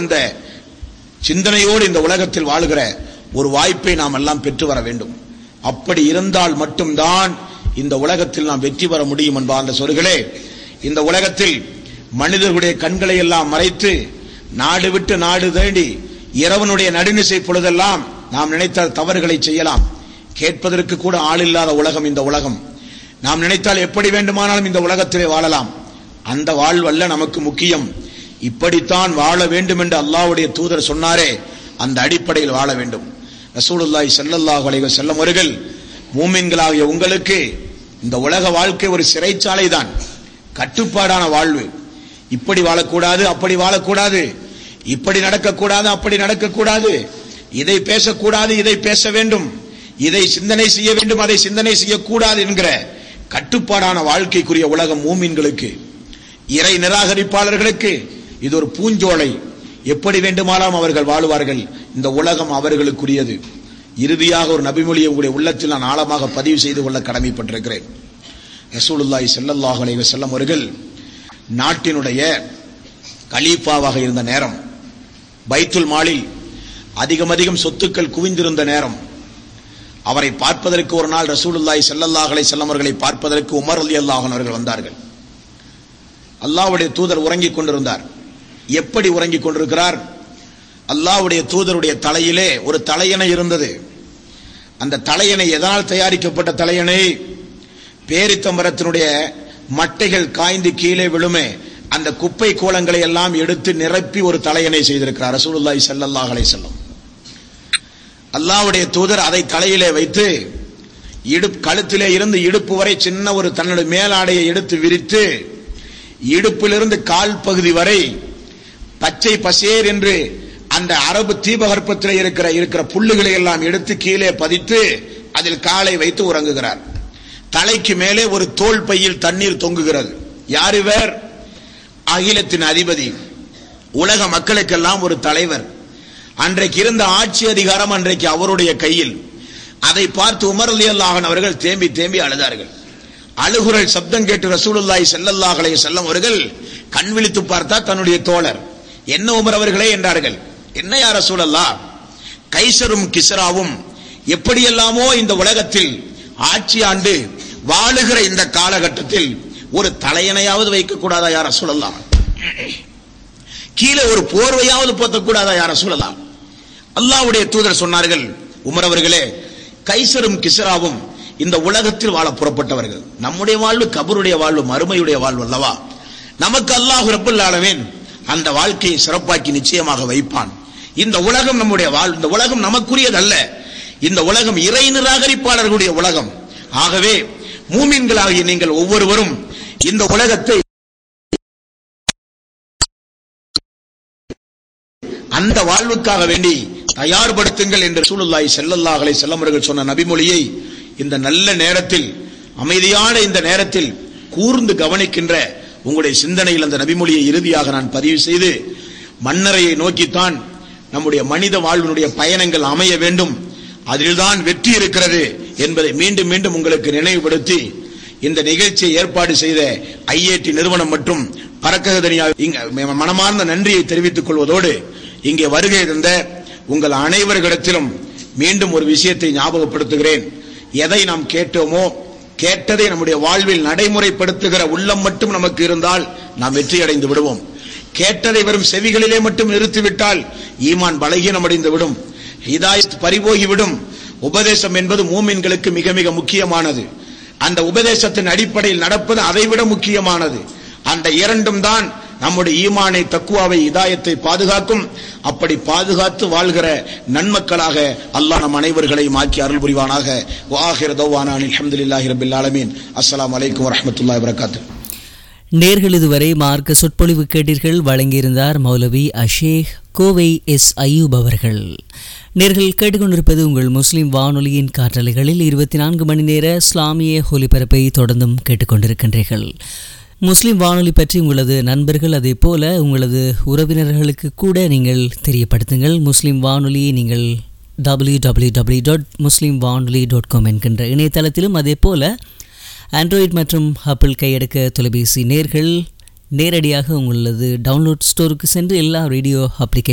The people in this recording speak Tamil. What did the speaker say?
அந்த சிந்தனையோடு இந்த உலகத்தில் வாழுகிற ஒரு வாய்ப்பை நாம் எல்லாம் பெற்று வர வேண்டும் அப்படி இருந்தால் மட்டும்தான் இந்த உலகத்தில் நாம் வெற்றி பெற முடியும் என்பார்ந்த சொற்களே இந்த உலகத்தில் மனிதர்களுடைய கண்களை எல்லாம் மறைத்து நாடு விட்டு நாடு தேடி இரவனுடைய நடுநிசை பொழுதெல்லாம் நாம் நினைத்தால் தவறுகளை செய்யலாம் கேட்பதற்கு கூட ஆள் இல்லாத உலகம் இந்த உலகம் நாம் நினைத்தால் எப்படி வேண்டுமானாலும் இந்த உலகத்திலே வாழலாம் அந்த வாழ்வல்ல நமக்கு முக்கியம் இப்படித்தான் வாழ வேண்டும் என்று அல்லாஹ்வுடைய தூதர் சொன்னாரே அந்த அடிப்படையில் வாழ வேண்டும் ரசூலுல்லாஹி ஸல்லல்லாஹு அலைஹி வஸல்லம் அவர்கள் மூமின்களாகிய உங்களுக்கு இந்த உலக வாழ்க்கை ஒரு சிறைச்சாலை தான் கட்டுப்பாடான வாழ்வு இப்படி வாழக்கூடாது அப்படி வாழக்கூடாது இப்படி நடக்கக்கூடாது அப்படி நடக்கக்கூடாது இதை பேசக்கூடாது இதை பேச வேண்டும் இதை சிந்தனை செய்ய வேண்டும் அதை சிந்தனை செய்யக்கூடாது என்கிற கட்டுப்பாடான வாழ்க்கைக்குரிய உலகம் மூமின்களுக்கு இறை நிராகரிப்பாளர்களுக்கு இது ஒரு பூஞ்சோலை எப்படி வேண்டுமானாலும் அவர்கள் வாழுவார்கள் இந்த உலகம் அவர்களுக்குரியது இறுதியாக ஒரு நபிமொழியை உங்களுடைய உள்ளத்தில் நான் ஆழமாக பதிவு செய்து கொள்ள கடமைப்பட்டிருக்கிறேன் ரசூலுல்லாஹி ஸல்லல்லாஹு அலைஹி வஸல்லம் அவர்கள் நாட்டினுடைய கலீஃபாவாக இருந்த நேரம் பைத்துல் மாலில் அதிகம் அதிகம் சொத்துக்கள் குவிந்திருந்த நேரம் அவரை பார்ப்பதற்கு ஒரு நாள் ரசூலுல்லாஹி ஸல்லல்லாஹு அலைஹி வஸல்லம் அவர்களை பார்ப்பதற்கு உமர் ரலியல்லாஹு அன்ஹு அவர்கள் வந்தார்கள் அல்லாஹ்வுடைய தூதர் உறங்கிக் கொண்டிருந்தார் எப்படி உறங்கிக் கொண்டிருக்கிறார் அல்லாஹ்வுடைய தூதருடைய தலையிலே ஒரு தலையணை இருந்தது அந்த தலையணை எதனால் தயாரிக்கப்பட்ட தலையணை பேரித்தம்பரத்தினுடைய மட்டைகள் காய்ந்து கீழே விழுமே அந்த குப்பை கோலங்களை எல்லாம் எடுத்து நிரப்பி ஒரு தலையணை செய்திருக்கிறார் ரசூலுல்லாஹி ஸல்லல்லாஹு அலைஹி வஸல்லம் அல்லாஹ்வுடைய தூதர் அதை தலையிலே வைத்து இடுப்பு கழுத்திலே இருந்து இடுப்பு வரை சின்ன ஒரு தன்னுடைய மேலாடையை எடுத்து விரித்து இடுப்பிலிருந்து கால் பகுதி வரை பச்சை பசேர் என்று அந்த அரபு தீபகற்பத்தில் இருக்கிற இருக்கிற புல்லுகளை எல்லாம் எடுத்து கீழே பதித்து அதில் காலை வைத்து உறங்குகிறார் தலைக்கு மேலே ஒரு தோல் பையில் தண்ணீர் தொங்குகிறது யார் இவர் அகிலத்தின் அதிபதி உலக மக்களுக்கெல்லாம் ஒரு தலைவர் அன்றைக்கு இருந்த ஆட்சி அதிகாரம் அன்றைக்கு அவருடைய கையில் அதை பார்த்து உமர் அலி அல்லாஹன் அவர்கள் தேம்பி தேம்பி அழுதார்கள் அழுகுரல் சப்தம் கேட்டு ரசூலுல்லாஹி ஸல்லல்லாஹு அலைஹி வஸல்லம் அவர்கள் கண் விழித்து பார்த்தா தன்னுடைய தோழர் என்ன உமர் அவர்களே என்றார்கள் என்ன யார் ரசூலல்லா கைசரும் கிஸ்ராவும் எப்படியெல்லாமோ இந்த உலகத்தில் ஆட்சி ஆண்டு வாழுகிற இந்த காலகட்டத்தில் ஒரு தலையணையாவது வைக்க கூடாதா யார சொல்லலாம் கீழே ஒரு போர்வையாவது போத்தக்கூடாதா யார சொல்லலாம் அல்லாஹ்வுடைய தூதர் சொன்னார்கள் உமர் அவர்களே கைசரும் கிஸ்ராவும் இந்த உலகத்தில் வாழ புறப்பட்டவர்கள் நம்முடைய வாழ்வு கபருடைய வாழ்வு மறுமையுடைய வாழ்வு அல்லவா நமக்கு அல்லாஹ் ரப்பல் ஆலமீன் அந்த வாழ்க்கையை சிறப்பாக்கி நிச்சயமாக வைப்பான் இந்த உலகம் நம்முடைய வாழ் இந்த உலகம் நமக்குரியதல்ல இந்த உலகம் இறை நிராகரிப்பாளர்களுடைய உலகம் ஆகவே மூமின்களாகிய நீங்கள் ஒவ்வொருவரும் இந்த உலகத்தை அந்த வாழ்வுக்காக வேண்டி தயார்படுத்துங்கள் என்று சூழல்லாய் செல்லல்லாஹலை செல்லமர்கள் சொன்ன நபிமொழியை இந்த நல்ல நேரத்தில் அமைதியான இந்த நேரத்தில் கூர்ந்து கவனிக்கின்ற உங்களுடைய சிந்தனையில் அந்த நபிமொழியை இறுதியாக நான் பதிவு செய்து மன்னரையை நோக்கித்தான் நம்முடைய மனித வாழ்வினுடைய பயணங்கள் அமைய வேண்டும் அதில்தான் வெற்றி இருக்கிறது என்பதை மீண்டும் மீண்டும் உங்களுக்கு நினைவுபடுத்தி இந்த நிகழ்ச்சியை ஏற்பாடு செய்த ஐஏடி நிறுவனம் மற்றும் பறக்ககதனியா இங்க மனமார்ந்த நன்றியை தெரிவித்துக் கொள்வதோடு இங்கே வருகை தந்த உங்கள் அனைவர்களிடத்திலும் மீண்டும் ஒரு விஷயத்தை ஞாபகப்படுத்துகிறேன் எதை நாம் கேட்டோமோ கேட்டதை நம்முடைய வாழ்வில் நடைமுறைப்படுத்துகிற உள்ளம் மட்டும் நமக்கு இருந்தால் நாம் வெற்றி அடைந்து விடுவோம் கேட்டதை வெறும் செவிகளிலே மட்டும் நிறுத்திவிட்டால் ஈமான் பலகீனம் அடைந்து விடும் ஹிதாயத் பறிபோகிவிடும் உபதேசம் என்பது மூமின்களுக்கு மிக மிக முக்கியமானது அந்த உபதேசத்தின் அடிப்படையில் நடப்பது அதைவிட முக்கியமானது அந்த இரண்டும் தான் நம்முடைய ஈமானை தக்குவாவை இதாயத்தை பாதுகாக்கும் அப்படி பாதுகாத்து வாழ்கிற நன்மக்களாக அல்லாஹ் நம் அனைவர்களையும் ஆக்கி அருள் புரிவானாக வாஹிர தௌவானான் அல்ஹம்துலில்லாஹி ரபில் ஆலமீன் அஸ்ஸலாமு அலைக்கும் வரஹ்மத்துல்லாஹி வபரகாத்துஹு நேர்கள் இதுவரை மார்க்க சொற்பொழிவு கேட்டீர்கள் வழங்கியிருந்தார் மௌலவி அஷேக் கோவை எஸ் அய்யூப் அவர்கள் நேர்கள் கேட்டுக்கொண்டிருப்பது உங்கள் முஸ்லிம் வானொலியின் காற்றலைகளில் இருபத்தி நான்கு மணி நேர இஸ்லாமிய ஒலிபரப்பை தொடர்ந்தும் கேட்டுக்கொண்டிருக்கின்றீர்கள் முஸ்லிம் வானொலி பற்றி உங்களது நண்பர்கள் அதே போல உங்களது உறவினர்களுக்கு கூட நீங்கள் தெரியப்படுத்துங்கள் முஸ்லிம் வானொலியை நீங்கள் W W W dot Muslim Vanoli dot com என்கின்ற இணையதளத்திலும் அதே போல ஆண்ட்ராய்ட் மற்றும் ஆப்பிள் கையடக்க தொலைபேசி நேர்கள் நேரடியாக உங்களது டவுன்லோட் ஸ்டோருக்கு சென்று எல்லா ரேடியோ அப்ளிகேஷன்